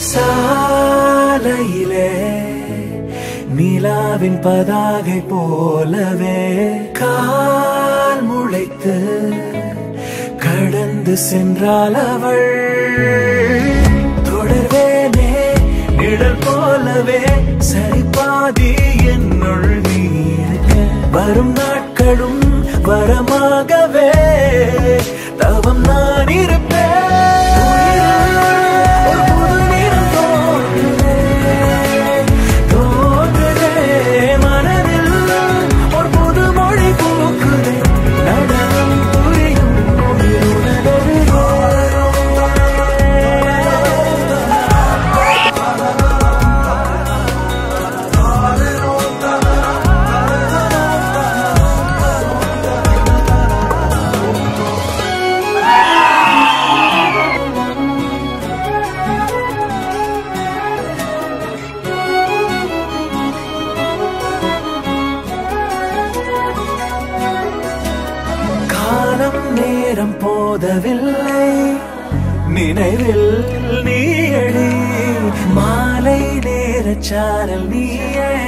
சாலையிலே நிலாவின் பதாகை போலவே கால் முளைத்து கடந்து சென்றாள் அவள் தொடர்வேனே நிழல் போலவே சரிபாதி என்னுள் நீ இருக்க வரும் நாட்களும் வரமாகவே தவம் நான் இருப்பேன் ஒரு புது நிறம் தோன்றுதே, தோன்றுதே, மனதில் ஒரு புது மொழி பூக்குதே நடனம் புரியும் உயிருடனே. காலம் நேரம் போதவில்லை நினைவில் நீயடி மாலை நேர சாரல் நீயே